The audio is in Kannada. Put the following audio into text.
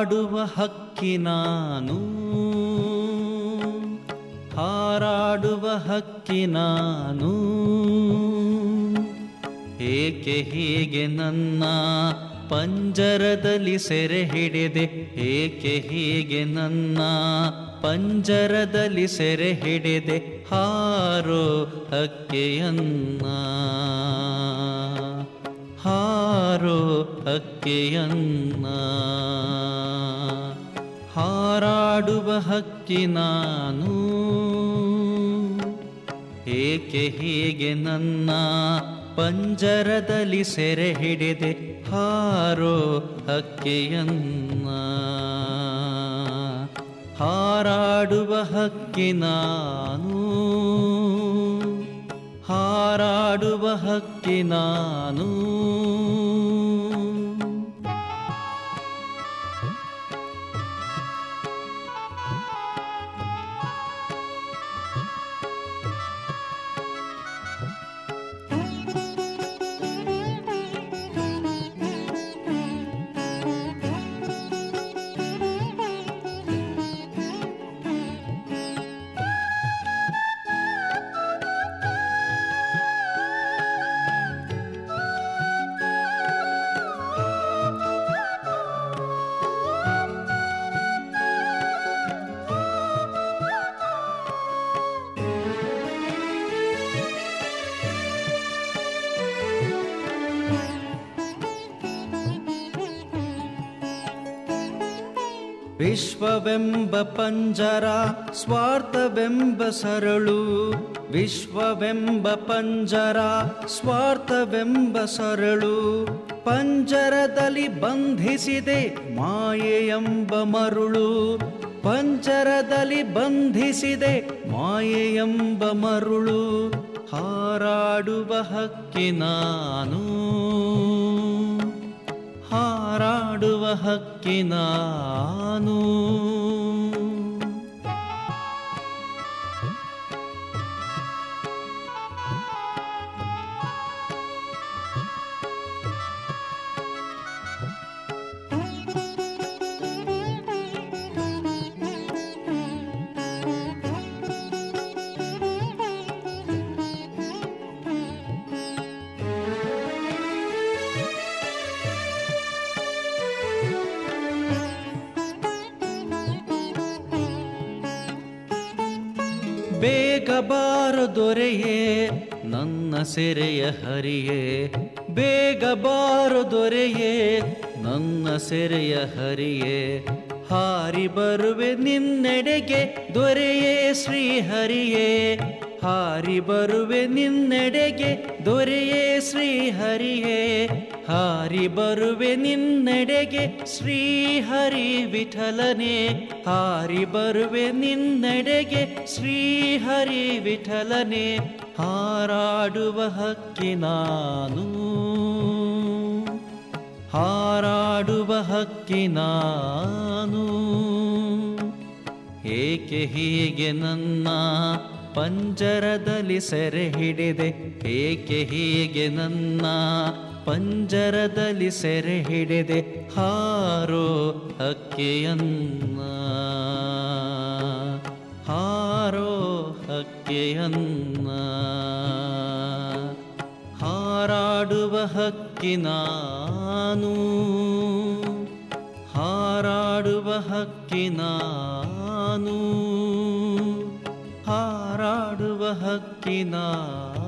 ಹಾರಾಡುವ ಹಕ್ಕಿ ನಾನು ಹಾರಾಡುವ ಹಕ್ಕಿ ನಾನು ಏಕೆ ಹೀಗೆ ನನ್ನ ಪಂಜರದಲ್ಲಿ ಸೆರೆ ಹಿಡಿದೆ ಏಕೆ ಹೀಗೆ ನನ್ನ ಪಂಜರದಲ್ಲಿ ಸೆರೆ ಹಿಡಿದೆ ಹಾರೋ ಹಕ್ಕೆಯನ್ನ ಹಾರೋ ಹಕ್ಕೆಯನ್ನ ಹಾರಾಡುವ ಹಕ್ಕಿ ನಾನು ಏಕೆ ಹೀಗೆ ನನ್ನ ಪಂಜರದಲ್ಲಿ ಸೆರೆ ಹಿಡಿದೆ ಹಾರೋ ಹಕ್ಕಿಯನ್ನ ಹಾರಾಡುವ ಹಕ್ಕಿ ನಾನು ಹಾರಾಡುವ ಹಕ್ಕಿ ನಾನು ವಿಶ್ವವೆಂಬ ಪಂಜರ ಸ್ವಾರ್ಥವೆಂಬ ಸರಳು ವಿಶ್ವವೆಂಬ ಪಂಜರ ಸ್ವಾರ್ಥವೆಂಬ ಸರಳು ಪಂಜರದಲ್ಲಿ ಬಂಧಿಸಿದೆ ಮಾಯೆಯೆಂಬ ಮರುಳು ಪಂಜರದಲ್ಲಿ ಬಂಧಿಸಿದೆ ಮಾಯೆಯೆಂಬ ಮರುಳು ಹಾರಾಡುವ ಹಕ್ಕಿ ನಾನು ಹಾರಾಡುವ ಹಕ್ಕಿ ನಾನು ಬೇಗ ಬಾರು ದೊರೆಯೇ ನನ್ನ ಸೆರೆಯ ಹರಿಯೇ ಬೇಗ ಬಾರು ದೊರೆಯೇ ನನ್ನ ಸೆರೆಯ ಹರಿಯೇ ಹಾರಿ ಬರುವೆ ನಿನ್ನೆಡೆಗೆ ದೊರೆಯೇ ಶ್ರೀಹರಿಯೇ ಹಾರಿ ಬರುವೆ ನಿನ್ನೆಡೆಗೆ ದೊರೆಯೇ ಶ್ರೀಹರಿಯೇ ಹಾರಿ ಬರುವೆ ನಿನ್ನೆಡೆಗೆ ಶ್ರೀಹರಿ ವಿಠಲನೆ ಹಾರಿ ಬರುವೆ ನಿನ್ನೆಡೆಗೆ ಶ್ರೀಹರಿ ವಿಠಲನೆ ಹಾರಾಡುವ ಹಕ್ಕಿ ನಾನು ಹಾರಾಡುವ ಹಕ್ಕಿ ನಾನು ಏಕೆ ಹೀಗೆ ನನ್ನ ಪಂಜರದಲ್ಲಿ ಸೆರೆ ಹಿಡಿದೆ ಏಕೆ ಹೀಗೆ ನನ್ನ ಪಂಜರದಲ್ಲಿ ಸೆರೆ ಹಿಡಿದೆ ಹಾರೋ ಹಕ್ಕಿಯನ್ನ ಹಾರೋ ಹಕ್ಕಿಯನ್ನ ಹಾರಾಡುವ ಹಕ್ಕಿ ನಾನು ಹಾರಾಡುವ ಹಕ್ಕಿ ನಾನು ಹಾರಾಡುವ ಹಕ್ಕಿ ನಾನು